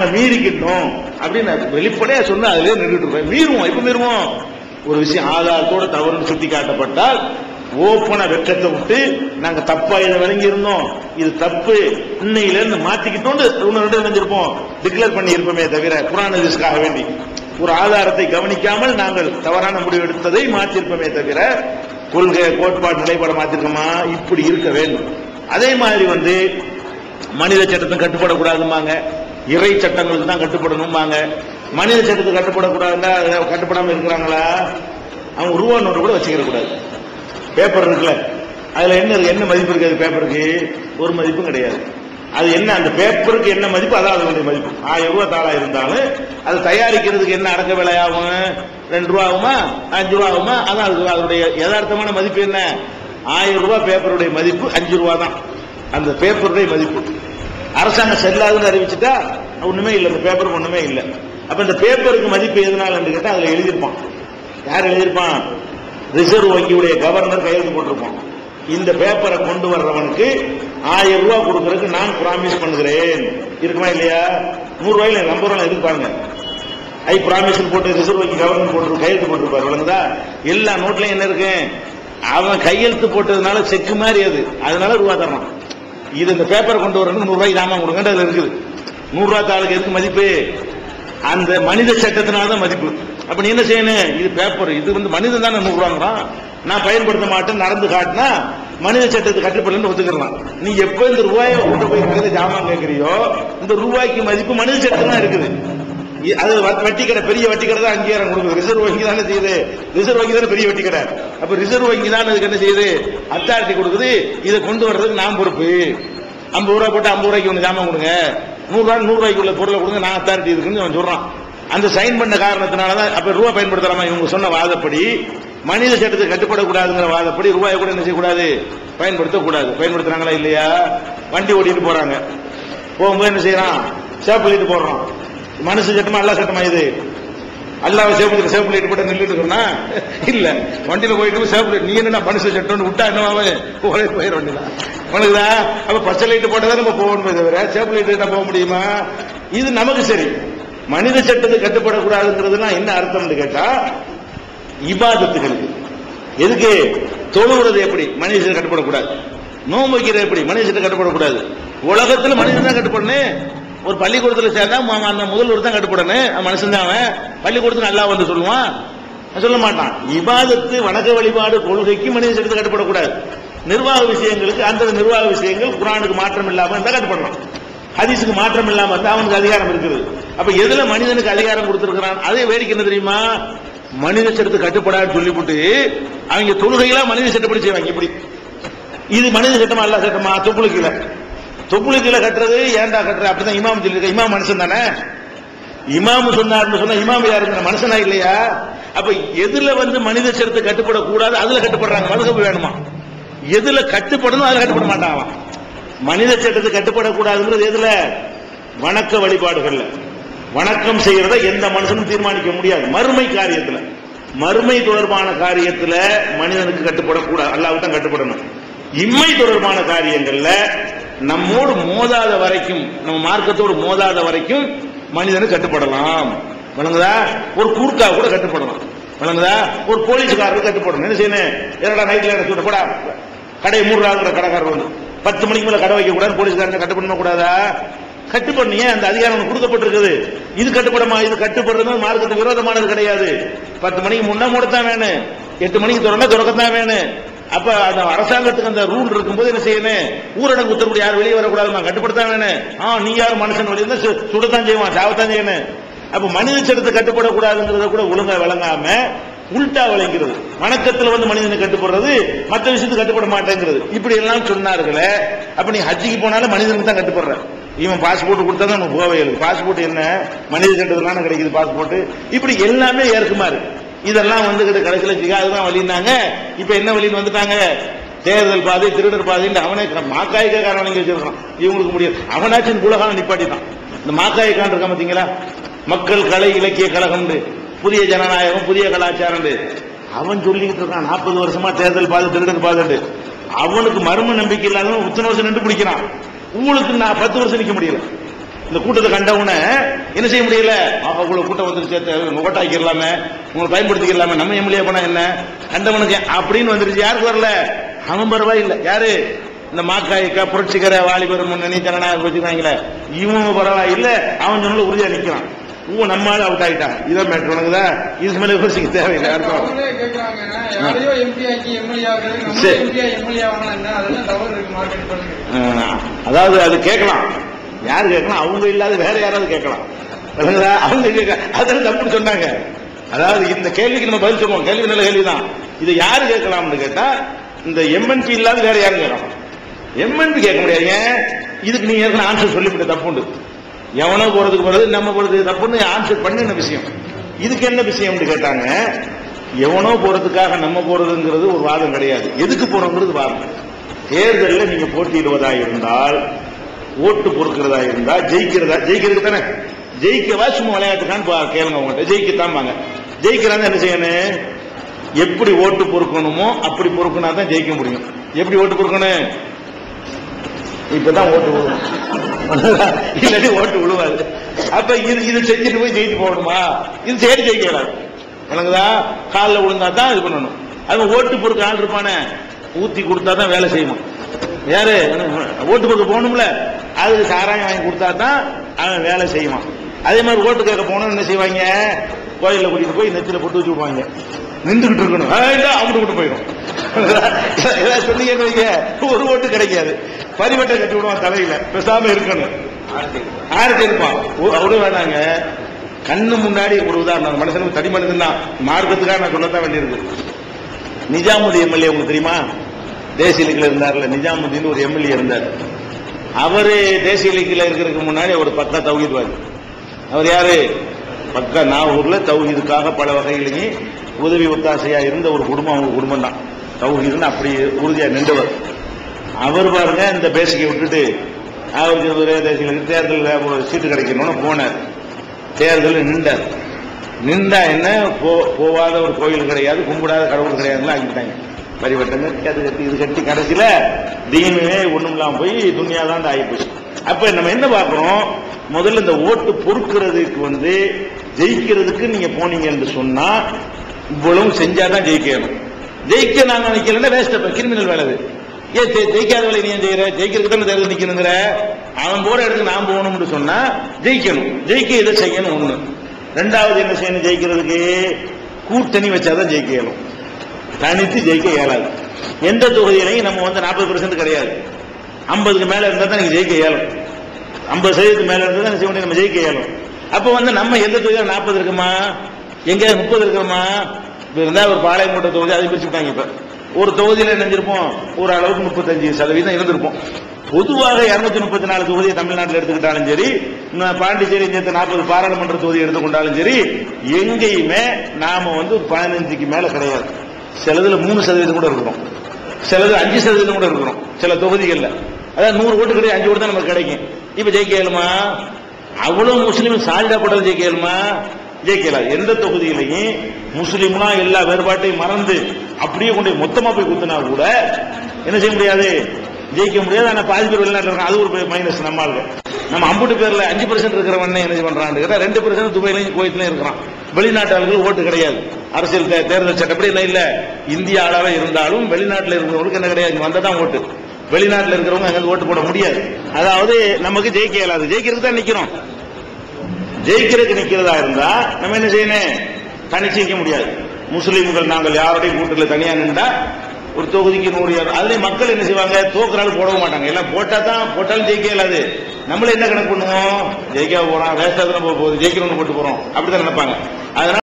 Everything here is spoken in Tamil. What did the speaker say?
மீறிக்கிட்டோம் அப்படின்னு வெளிப்படையா சொன்னா அதுலயே நின்றுட்டு இருப்பேன் மீறுவோம் எப்ப மீறுவோம் ஒரு விஷயம் ஆதாரத்தோட தவறுன்னு சுட்டி காட்டப்பட்டால் ஓப்பன வெக்கத்தை விட்டு நாங்க தப்பா இதை விளங்கி இருந்தோம் இது தப்பு இன்னையில இருந்து மாத்திக்கிட்டோம் ஒன்னு ரெண்டு நினைஞ்சிருப்போம் டிக்ளேர் பண்ணி இருப்போமே தவிர குரான் ஹதீஸ்க்காக வேண்டி ஒரு ஆதாரத்தை கவனிக்காமல் நாங்கள் தவறான முடிவு எடுத்ததை மாற்றிருப்போமே தவிர கொள்கை கோட்பாடு நிலைப்பாடு மாத்திருக்கோமா இப்படி இருக்க வேண்டும் அதே மாதிரி வந்து மனித சட்டத்துக்கு கட்டுப்படக்கூடாதும்பாங்க இறை சட்டங்களுக்கு தான் கட்டுப்படணும்பாங்க மனித சட்டத்துக்கு கட்டுப்படக்கூடாதுன்னா கட்டுப்படாம இருக்கிறாங்களா அவங்க ரூபா நோட்டு கூட வச்சுக்கிற கூடாது பேப்பர் இருக்குல்ல அதுல என்ன இருக்கு என்ன மதிப்பு இருக்கு அது பேப்பருக்கு ஒரு மதிப்பும் கிடையாது அது என்ன அந்த பேப்பருக்கு என்ன மதிப்பு அதான் அதனுடைய மதிப்பு ஆயிரம் ரூபாய் தாளா இருந்தாலும் அது தயாரிக்கிறதுக்கு என்ன அடக்க விலையாகும் ரெண்டு ரூபா ஆகுமா அஞ்சு ரூபா ஆகுமா அதான் அதுக்கு அதனுடைய யதார்த்தமான மதிப்பு என்ன ஆயிரம் ரூபாய் பேப்பருடைய மதிப்பு அஞ்சு ரூபா தான் அந்த பேப்பருடைய மதிப்பு அரசாங்கம் செல்லாதுன்னு அறிவிச்சுட்டா ஒண்ணுமே இல்லை இந்த பேப்பருக்கு ஒண்ணுமே இல்லை அப்ப இந்த பேப்பருக்கு மதிப்பு எதனால கேட்டா அதுல எழுதியிருப்பான் யார் எழுதியிருப்பான் ரிசர்வ் வங்கியுடைய கவர்னர் கையெழுத்து போட்டிருப்பான் இந்த பேப்பரை கொண்டு வர்றவனுக்கு ஆயிரம் ரூபாய் கொடுக்கறதுக்கு நான் ப்ராமிஸ் பண்ணுகிறேன் இருக்குமா இல்லையா நூறு ரூபாயில நம்பர் ரூபாய் இருப்பாங்க ஐ ப்ராமிஸ் போட்டு ரிசர்வ் வங்கி கவர்னர் போட்டு கையெழுத்து போட்டிருப்பாரு விளங்குதா எல்லா நோட்லயும் என்ன இருக்கு அவன் கையெழுத்து போட்டதுனால செக்கு மாதிரி அது அதனால ரூபா தரணும் இது இந்த பேப்பரை கொண்டு வரணும் நூறு ரூபாய்க்கு ஜாமான் கொடுங்க அதுல இருக்குது நூறு ரூபாய் தாளுக்கு எதுக்கு மதிப்பு அந்த மனித சட்டத்தினால தான் மதிப்பு அப்ப நீ என்ன செய்யணும் இது பேப்பர் இது வந்து மனிதன் தானே நூறு ரூபாங்கிறான் நான் பயன்படுத்த மாட்டேன் நடந்து காட்டினா மனித சட்டத்துக்கு கட்டுப்படலன்னு ஒத்துக்கலாம் நீ எப்ப இந்த ரூபாயை கொண்டு போய் கடையில ஜாமான் கேட்கறியோ இந்த ரூபாய்க்கு மதிப்பு மனித சட்டம் தான் இருக்குது இ- அது வ- வட்டி கடை பெரிய வட்டி கடை தான் அங்கீகாரம் கொடுக்குது ரிசர்வ் வங்கி தானே செய்யுது ரிசர்வ் வங்கி தானே பெரிய வட்டி கடை அப்ப ரிசர்வ் வங்கி தான் அதுக்கு என்ன செய்யுது அத்தாரிட்டி கொடுக்குது இதை கொண்டு வர்றதுக்கு நான் பொறுப்பு ஐம்பது ரூபாய் போட்டு ஐம்பது ரூபாய்க்கு ஒன்று ஜாமான் கொடுங்க நூறு ரூபாய் நூறு ரூபாய்க்கு உள்ள பொருளை கொடுங்க நான் அத்தாரிட்டி இருக்குன்னு அவன் சொல்றான் அந்த சைன் பண்ண காரணத்தினால தான் அப்ப ரூபாய் பயன்படுத்தலாமா இவங்க சொன்ன வாதப்படி மனித சட்டத்துக்கு கட்டுப்படக்கூடாதுங்கிற வாதப்படி ரூபாயை கூட என்ன செய்யக்கூடாது பயன்படுத்தக்கூடாது பயன்படுத்துறாங்களா இல்லையா வண்டி ஓட்டிட்டு போறாங்க போகும்போது என்ன செய்யறான் சேப்பு லைட் போடுறான் மனுஷ சட்டமா அல்லா சட்டமா இது அல்லாஹ் சேப்பு சேப்பு லைட் போட்டு நின்றுட்டு இருக்கா இல்ல வண்டியில போயிட்டு சேப்பு லைட் நீ என்ன மனுஷ சட்டம்னு விட்டா என்ன ஓடே போயிட வேண்டியதான் உனக்குதா அப்ப பச்சை லைட் போட்டதான் நம்ம போகணுமே தவிர சேப்பு லைட் போக முடியுமா இது நமக்கு சரி மனித சட்டத்துக்கு கட்டுப்படக்கூடாதுங்கிறதுனா என்ன அர்த்தம்னு கேட்டா இபாதத்துகளுக்கு எதுக்கு தொழுகிறது எப்படி மனிதன் கட்டுப்படக்கூடாது நோன்பு வைக்கிறது எப்படி மனிதன் கட்டுப்படக்கூடாது உலகத்துல மனிதன் தான் கட்டுப்படணும் ஒரு பள்ளிக்கூடத்துல சேர்ந்தா ம- அந்த முதல்வர் தான் கட்டுப்படணும் அவன் மனுஷன் தான் அவன் பள்ளிக்கூடத்துக்கு நல்லா வந்து சொல்லுவான் அவன் சொல்ல மாட்டான் இபாதத்து வணக்க வழிபாடு கொள்கைக்கு மனித சட்டத்தை கட்டுப்படக்கூடாது நிர்வாக விஷயங்களுக்கு அந்த நிர்வாக விஷயங்கள் குரானுக்கு மாற்றம் இல்லாம இருந்தா கட்டுப்படலாம் ஹதீஸுக்கு மாற்றம் இல்லாம இருந்தா அவனுக்கு அதிகாரம் இருக்குது அப்ப எதுல மனிதனுக்கு அதிகாரம் கொடுத்திருக்கிறான் அதே வேடிக்கை என்ன தெரியுமா மனித சட்டத்துக்கு கட்டுப்படான்னு சொல்லிவிட்டு அவங்க தொழுகையெல்லாம் மனித சட்டப்படி செய்வாங்க இப்படி இது மனித சட்டமா அல்ல சட்டமா தொப்புளு கீழே தொப்புளு கீழே கட்டுறது ஏன்டா கட்டுற அப்படிதான் இமாம் சொல்லியிருக்க இமாம் மனுஷன் தானே இமாம் சொன்னார்னு சொன்னா இமாம் யாருங்க மனுஷனா இல்லையா அப்ப எதுல வந்து மனித சட்டத்தை கட்டுப்படக்கூடாது அதுல கட்டுப்படுறாங்க மதுகப்பு வேணுமா எதுல கட்டுப்படணும் அதுல கட்டுப்பட மாட்டான் அவன். மனித சட்டத்துக்கு கட்டுப்படக்கூடாதுங்கிறது எதுல வணக்க வழிபாடுகள்ல வணக்கம் செய்யறத எந்த மனுஷனும் தீர்மானிக்க முடியாது மறுமை காரியத்துல மறுமை தொடர்பான காரியத்துல மனிதனுக்கு கட்டுப்படக்கூடாது அல்லாவுக்கு தான் கட்டுப்படணும் இம்மை தொடர்பான காரியங்கள்ல நம்மோடு மோதாத வரைக்கும் நம்ம மார்க்கத்தோடு மோதாத வரைக்கும் மனிதனுக்கு கட்டுப்படலாம் வழங்குதா ஒரு கூர்க்கா கூட கட்டுப்படலாம் வழங்குதா ஒரு போலீஸ்காரருக்கு கட்டுப்படணும் என்ன செய்யணும் என்னடா நைட்ல என்ன சொல்ற போடா கடையை மூடுறாங்கிற கடைக்காரர் வந்து பத்து மணிக்கு மேல கடை வைக்க கூடாது போலீஸ்காரங்க கட்டுப்படணும் கூடாதா கட்டுப்படணும் ஏன் அந்த அதிகாரம் உனக்கு கொடுக்கப்பட்டிருக்குது இது கட்டுப்படமா இது கட்டுப்படுறது மார்க்கத்துக்கு விரோதமானது கிடையாது பத்து மணிக்கு முன்ன மூடத்தான் வேணும் எட்டு மணிக்கு திறந்தா திறக்கத்தான் வேணும் அப்ப அந்த அரசாங்கத்துக்கு அந்த ரூல் இருக்கும்போது என்ன செய்யணும் ஊரடங்கு உத்தரவு யாரும் வெளியே வரக்கூடாது கட்டுப்படுத்தான் வேணும் ஆ நீ யார் மனுஷன் வெளியே இருந்தா சு- சுடத்தான் செய்வான் சாவத்தான் செய்யணும் அப்ப மனித சட்டத்தை கட்டுப்படக்கூடாதுங்கிறத கூட ஒழுங்கா விளங்காம உல்டா விளங்கிறது வணக்கத்துல வந்து மனிதனுக்கு கட்டுப்படுறது மற்ற விஷயத்துக்கு கட்டுப்பட மாட்டேங்கிறது இப்படி எல்லாம் சொன்னார்களே அப்ப நீ ஹஜ்ஜிக்கு போனாலும் மனிதனுக்கு தான் கட்டுப்படுற இவன் பாஸ்போர்ட் கொடுத்தா தான் நமக்கு போவே இல்லை பாஸ்போர்ட் என்ன மனித சட்டத்துல கிடைக்குது பாஸ்போர்ட் இப்படி எல்லாமே ஏற்குமா இருக்கு இதெல்லாம் வந்துகிட்டு கடைசியில் ஜிகாது தான் வழினாங்க இப்ப என்ன வழின்னு வந்துட்டாங்க தேர்தல் பாதை திருடர் பாதைன்னு அவனே மாக்காய்க்காரன் வாங்கி வச்சிருக்கான் இவங்களுக்கு முடியும் அவனாச்சும் உலகம் நிப்பாட்டிட்டான் இந்த மாக்காய்க்கான் இருக்கான் பாத்தீங்களா மக்கள் கலை இலக்கிய கழகம்னு புதிய ஜனநாயகம் புதிய கலாச்சாரம் அவன் சொல்லிக்கிட்டு இருக்கான் நாற்பது வருஷமா தேர்தல் பாதை திருடர் பாதை அவனுக்கு மர்ம நம்பிக்கை இல்லாதவன் இத்தனை வருஷம் நின்று பிடிக்கிறான் உங்களுக்கு நான் பத்து வருஷம் நிக்க முடியல இந்த கூட்டத்தை கண்டவுடனே என்ன செய்ய முடியல ஆஹா இவ்வளவு கூட்டம் வந்துருச்சு முகட்டாக்கிடலாமே உங்களை பயன்படுத்திக்கலாமே நம்ம எம்எல்ஏ பண்ணா என்ன கண்டவனுக்கு அப்படின்னு வந்துருச்சு யாருக்கு வரல அவன் பரவாயில்லை யாரு இந்த மாக்காய்க்கா புரட்சிகர வாலிபர் முன்னணி ஜனநாயகம் வச்சுக்காங்களே இவன் பரவாயில்ல அவன் சொன்ன உறுதியா நிக்கிறான் உங்க நம்மளால அவுட் ஆயிட்டான் இதான் மேட்ரு உனக்கு தான் இதுக்கு மேல விமர்சிக்க தேவையில்லை அர்த்தம் அவங்களே கேட்கறாங்க யாரையோ எம்பி ஆக்கி எம்எல்ஏ ஆகுறது நம்ம சரி. எம்பி எம்எல்ஏ ஆகணும் என்ன அதெல்லாம் தவறு இருக்கு மார்க்கெட் பண்ணுங்க ஆஹ், அதாவது அது கேட்கலாம் யாரு கேட்கலாம் அவங்க இல்லாத வேற யாராவது கேட்கலாம் விளங்குதா? அவங்க கேட்க அதெல்லாம் தப்புன்னு சொன்னாங்க அதாவது இந்த கேள்விக்கு நம்ம பதில் சொல்லுவோம் கேள்வி நல்ல கேள்விதான் இதை யாரு கேட்கலாம்னு கேட்டா இந்த எம்என்பி இல்லாத வேற யாரும் கேட்கலாம் எம்என்பி கேட்க முடியாது ஏன் இதுக்கு நீ ஏற்கனவே ஆன்சர் சொல்லிவிட்ட தப்புண்டு எவனோ போறதுக்கு போறது நம்ம போறதுக்கு தப்புன்னு ஆன்சர் பண்ணின விஷயம் இதுக்கு என்ன விஷயம்னு கேட்டாங்க எவனோ போறதுக்காக நம்ம போறதுங்கிறது ஒரு வாதம் கிடையாது எதுக்கு போறோங்கிறது வாதம் தேர்தலில் நீங்க போட்டியிடுவதா இருந்தால் ஓட்டு பொறுக்கிறதா இருந்தா ஜெயிக்கிறதா ஜெயிக்கிறதுக்கு தானே ஜெயிக்கவா சும்மா விளையாட்டுக்கான்னு பா- கேளுங்க அவங்ககிட்ட ஜெயிக்கத்தான் பாங்க ஜெயிக்கிறாங்க என்ன செய்யணும் எப்படி ஓட்டு பொறுக்கணுமோ அப்படி பொறுக்கினா தான் ஜெயிக்க முடியும் எப்படி ஓட்டு பொறுக்கணும் இப்பதான் ஓட்டு விழுவும் இல்லாட்டி ஓட்டு விழுவாது அப்ப இது இது செஞ்சுட்டு போய் ஜெயிச்சு போகணுமா இது சரி ஜெயிக்கலாம் எனக்குதா காலில் விழுந்தா தான் இது பண்ணணும் அவன் ஓட்டு பொறுக்க ஆள் இருப்பானே ஊத்தி கொடுத்தா தான் வேலை செய்யணும் யாரு ஓட்டு பொறுக்க போகணும்ல அதுக்கு சாராயம் வாங்கி கொடுத்தா தான் அவன் வேலை செய்வான் அதே மாதிரி ஓட்டு கேட்க போனோம் என்ன செய்வாங்க கோயில்ல கூட்டிட்டு போய் நெத்தில போட்டு வச்சு விடுவாங்க நின்றுகிட்டு இருக்கணும் ஆ, இல்ல அவங்க விட்டு போயிடும் ஏதாவது சொன்னீங்கன்னு வைங்க ஒரு ஓட்டு கிடைக்காது பரிவட்டை கட்டி விடுவான் தலையில பேசாம இருக்கணும் ஆறுக்கு இருப்பான் ஓ, அவரும் வேணாங்க கண்ணு முன்னாடி ஒரு உதாரணம் மனுஷனுக்கு தடி மனிதன் தான் மார்க்கத்துக்காக நான் சொல்லத்தான் வேண்டியிருக்கு நிஜாமுதீன் எம்எல்ஏ உங்களுக்கு தெரியுமா தேசிய லீக்ல இருந்தார்ல நிஜாமுதீன் ஒரு எம்எல்ஏ இருந்தார் அவரு தேசிய லீக்ல இருக்கிறதுக்கு முன்னாடி ஒரு பக்கா தௌஹீத்வாதி அவர் யாரு பக்கா நாகூர்ல தௌஹீதுக்காக பல வகையிலையும் உதவி ஒத்தாசையா இருந்த ஒரு குடும்பம் அவங்க குடும்பம் தான் தௌஹீதுன்னு அப்படி உறுதியா நின்றவர் அவர் பாருங்க இந்த பேசிக்கை விட்டுட்டு அவருக்கு ஒரு தேசிய தேர்தலில் ஒரு சீட்டு கிடைக்கணும்னு போனார் தேர்தலில் நின்றார் நின்றா என்ன போ- போவாத ஒரு கோயில் கிடையாது கும்பிடாத கடவுள் கிடையாதுன்னு ஆக்கிட்டாங்க பரிவட்டம் கட்டி அது கட்டி இது கட்டி கடைசியில தீனுமே ஒண்ணும் இல்லாம போய் துணியா தான் ஆகிப்போச்சு அப்ப நம்ம என்ன பார்க்கிறோம் முதல்ல இந்த ஓட்டு பொறுக்கிறதுக்கு வந்து ஜெயிக்கிறதுக்கு நீங்க போனீங்க என்று சொன்னா இவ்வளவு செஞ்சாதான் ஜெயிக்கணும் ஜெயிக்க நாங்க நிக்கலன்னா வேஸ்ட் அப்ப கிரிமினல் வேலை அது ஏன் ஜெ- ஜெயிக்காத வேலை நீ ஏன் செய்யற ஜெயிக்கிறதுக்கு தானே தேர்தல் நிக்கணுங்கிற அவன் போற இடத்துக்கு நான் போகணும்னு சொன்னா ஜெயிக்கணும் ஜெயிக்க இதை செய்யணும் ஒண்ணு ரெண்டாவது என்ன செய்யணும் ஜெயிக்கிறதுக்கு கூட்டணி வச்சாதான் ஜெயிக்க இயலும் தனித்து ஜெயிக்க இயலாது எந்த தொகுதியிலையும் நம்ம வந்து நாற்பது பெர்சன்ட் கிடையாது ஐம்பதுக்கு மேல இருந்தா தான் நீங்க ஜெயிக்க இயலும் ஐம்பது சதவீதத்துக்கு மேல இருந்தா தான் என்ன செய்ய முடியும் நம்ம ஜெயிக்க இயலும் அப்ப வந்து நம்ம எந்த தொகுதியில நாற்பது இருக்குமா எங்க முப்பது இருக்கிறோமா இப்ப இருந்தா ஒரு பாளையங்கோட்டை தொகுதி அதை பிரிச்சுட்டாங்க இப்ப ஒரு தொகுதியில நினைஞ்சிருப்போம் ஒரு அளவுக்கு முப்பத்தஞ்சு சதவீதம் இருந்திருப்போம் பொதுவாக இருநூத்தி முப்பத்தி நாலு தொகுதியை தமிழ்நாட்டில் எடுத்துக்கிட்டாலும் சரி இன்னும் பாண்டிச்சேரி சேர்த்து நாற்பது பாராளுமன்ற தொகுதி எடுத்துக்கொண்டாலும் சரி எங்கேயுமே நாம வந்து ஒரு பதினஞ்சுக்கு மேல கிடையாது சிலதுல மூணு சதவீதம் கூட இருக்கிறோம் சிலது அஞ்சு சதவீதம் கூட இருக்கிறோம் சில தொகுதிகள்ல அதாவது நூறு ஓட்டு கிடையாது அஞ்சு ஓட்டு தான் நமக்கு கிடைக்கும் இப்ப ஜெயிக்க இயலுமா அவ்வளவு முஸ்லீம் சாலிடா போட்டது ஜெயிக்க இயலுமா ஜெயிக்கலாம் எந்த தொகுதியிலையும் முஸ்லீம்லாம் எல்லா வேறுபாட்டையும் மறந்து அப்படியே கொண்டு போய் மொத்தமா போய் குத்துனா கூட என்ன செய்ய முடியாது ஜெயிக்க முடியாது ஆனா பாதி பேர் வெளிநாட்டில் இருக்காங்க அது ஒரு மைனஸ் நம்ம ஆளுங்க நம்ம அம்புட்டு பேர்ல அஞ்சு பர்சன்ட் இருக்கிறவன் என்ன பண்றான்னு கேட்டா ரெண்டு பர்சன்ட் துபாயிலையும் குவைத்லயும் இருக்கிறான் வெளிநாட்டு ஆளுகள் ஓட்டு கிடையாது அரசியல் தே- தேர்தல் சட்டப்படி என்ன இல்ல இந்திய அளவில் இருந்தாலும் வெளிநாட்டில் இருக்கிறவங்களுக்கு என்ன கிடையாது இங்க வந்தா தான் ஓட்டு வெளிநாட்டில் இருக்கிறவங்க அங்க ஓட்டு போட முடியாது அதாவது நமக்கு ஜெயிக்க இயலாது ஜெயிக்கிறதுக்கு தான் நிக்கிறோம் ஜெயிக்கிறதுக்கு நிக்கிறதா இருந்தா நம்ம என்ன செய்யணும் தனிச்சு நிக்க முடியாது முஸ்லீம்கள் நாங்கள் யாரோடையும் கூட்டத்தில் தனியா நின்றா ஒரு தொகுதிக்கு நூறு யார் அதுலயும் மக்கள் என்ன செய்வாங்க தோக்குறாலும் போடவும் மாட்டாங்க எல்லாம் போட்டா தான் போட்டாலும் ஜெயிக்க இயலாது நம்மள என்ன கணக்கு பண்ணுவோம் ஜெயிக்க போறோம் வேஸ்டா தானே போக போகுது ஜெயிக்கணும்னு போட்டு போறோம் அப்படிதான் நினைப்பாங்க அதனால